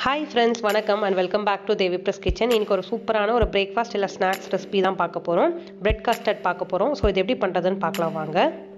hi friends வணக்கம் and welcome back to Devi plus kitchen இன்னைக்கு ஒரு சூப்பரான ஒரு பிரேக்ஃபாஸ்ட் இல்லை ஸ்நாக்ஸ் ரெசிபி தான் பார்க்க போகிறோம் பிரெட் கஸ்டர்ட் பார்க்க போகிறோம் ஸோ இது எப்படி பண்ணுறதுன்னு பார்க்கலாம் வாங்க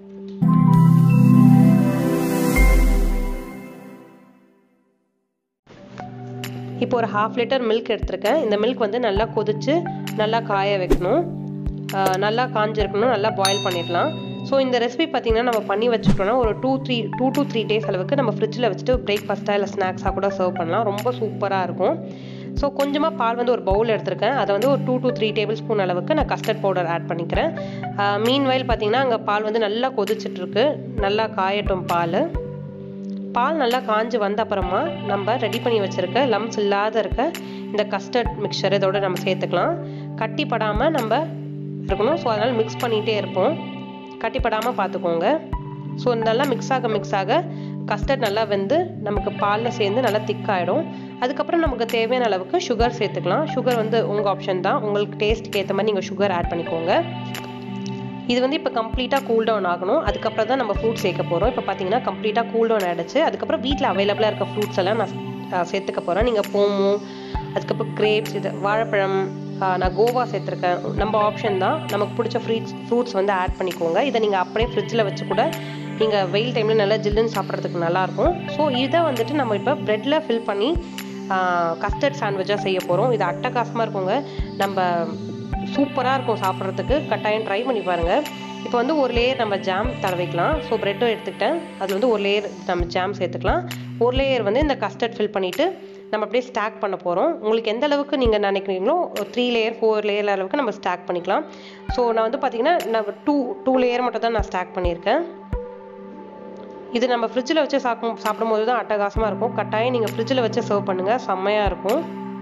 இப்போ ஒரு ஹாஃப் லிட்டர் மில்க் எடுத்திருக்கேன் இந்த மில்க் வந்து நல்லா கொதிச்சு நல்லா காய வைக்கணும் நல்லா காஞ்சிருக்கணும் நல்லா பாயில் பண்ணிடலாம் ஸோ இந்த ரெசிபி பார்த்திங்கன்னா நம்ம பண்ணி வச்சுட்டோம்னா ஒரு two three two two three days அளவுக்கு நம்ம ஃப்ரிட்ஜில் வச்சுட்டு பிரேக்ஃபாஸ்ட்டாக இல்லை ஸ்நாக்ஸாக கூட சர்வ் பண்ணலாம் ரொம்ப சூப்பராக இருக்கும் ஸோ கொஞ்சமாக பால் வந்து ஒரு பவுல் எடுத்திருக்கேன் அதை வந்து ஒரு two two three tablespoon அளவுக்கு நான் கஸ்டர்ட் பவுடர் ஆட் பண்ணிக்கிறேன் மீன் வயல் பார்த்திங்கன்னா அங்கே பால் வந்து நல்லா கொதிச்சிட்ருக்கு நல்லா காயட்டும் பால் பால் நல்லா காஞ்சி வந்த அப்புறமா நம்ம ரெடி பண்ணி வச்சுருக்க லம்ஸ் இல்லாத இருக்க இந்த கஸ்டர்ட் மிக்சர் இதோட நம்ம சேர்த்துக்கலாம் கட்டி படாமல் நம்ம இருக்கணும் ஸோ அதனால் மிக்ஸ் பண்ணிகிட்டே இருப்போம் கட்டிப்படாமல் பார்த்துக்கோங்க ஸோ நல்லா மிக்ஸ் ஆக மிக்ஸ் ஆக கஸ்டர்ட் நல்லா வெந்து நமக்கு பாலில் சேர்ந்து நல்லா திக்காயிடும் அதுக்கப்புறம் நமக்கு தேவையான அளவுக்கு சுகர் சேர்த்துக்கலாம் சுகர் வந்து உங்கள் ஆப்ஷன் தான் உங்களுக்கு டேஸ்ட்டுக்கு ஏற்ற மாதிரி நீங்கள் சுகர் ஆட் பண்ணிக்கோங்க இது வந்து இப்போ கம்ப்ளீட்டாக கூல் டவுன் ஆகணும் அதுக்கப்புறம் தான் நம்ம ஃப்ரூட் சேர்க்க போகிறோம் இப்போ பார்த்தீங்கன்னா கம்ப்ளீட்டாக கூல் டவுன் ஆகிடுச்சு அதுக்கப்புறம் வீட்டில் அவைலபிளாக இருக்க ஃப்ரூட்ஸ் எல்லாம் நான் சேர்த்துக்க போகிறேன் நீங்கள் போமோ அதுக்கப்புறம் கிரேப்ஸ் இது வாழைப்பழம் நான் கோவா சேர்த்துருக்கேன் நம்ம ஆப்ஷன் தான் நமக்கு பிடிச்ச ஃப்ரூட்ஸ் ஃப்ரூட்ஸ் வந்து ஆட் பண்ணிக்கோங்க இதை நீங்கள் அப்படியே ஃப்ரிட்ஜில் வச்சு கூட நீங்கள் வெயில் டைமில் நல்லா ஜில்லுன்னு சாப்பிட்றதுக்கு நல்லாயிருக்கும் ஸோ இதை வந்துட்டு நம்ம இப்போ ப்ரெட்டில் ஃபில் பண்ணி கஸ்டர்ட் சாண்ட்விச்சாக செய்ய போகிறோம் இது அட்டகாசமாக இருக்குங்க நம்ம சூப்பராக இருக்கும் சாப்பிட்றதுக்கு கட்டாயம் ட்ரை பண்ணி பாருங்கள் இப்போ வந்து ஒரு லேயர் நம்ம ஜாம் தடவிக்கலாம் ஸோ ப்ரெட்டும் எடுத்துக்கிட்டேன் அதில் வந்து ஒரு லேயர் நம்ம ஜாம் சேர்த்துக்கலாம் ஒரு லேயர் வந்து இந்த கஸ்டர்ட் ஃபில் பண்ணிவிட்டு நம்ம அப்படியே ஸ்டாக் பண்ண போகிறோம் உங்களுக்கு எந்த அளவுக்கு நீங்கள் நினைக்கிறீங்களோ த்ரீ லேயர் ஃபோர் லேயர் அளவுக்கு நம்ம ஸ்டாக் பண்ணிக்கலாம் ஸோ நான் வந்து பார்த்திங்கன்னா நான் டூ டூ லேயர் மட்டும் தான் நான் ஸ்டாக் பண்ணியிருக்கேன் இது நம்ம ஃப்ரிட்ஜில் வச்சு சாப்பிடும் சாப்பிடும்போது தான் அட்டகாசமாக இருக்கும் கட்டாயம் நீங்கள் ஃப்ரிட்ஜில் வச்சு சர்வ் பண்ணுங்கள் செம்மையாக இருக்கும்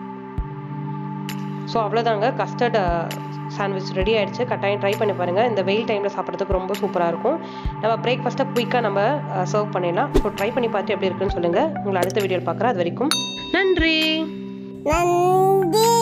ஸோ அவ்வளோதாங்க கஸ்டர்ட் சாண்ட்விச் ரெடி ஆகிடுச்சு கட்டாயம் ட்ரை பண்ணி பாருங்கள் இந்த வெயில் டைமில் சாப்பிட்றதுக்கு ரொம்ப சூப்பராக இருக்கும் நம்ம பிரேக்ஃபாஸ்ட்டை குயிக்காக நம்ம சர்வ் பண்ணிடலாம் ஸோ ட்ரை பண்ணி பார்த்து எப்படி இருக்குன்னு சொல்லுங்கள் உங்களை அடுத்த வீடியோவில் பார்க்குறேன் அது வரைக்கும் நன்றி நன்றி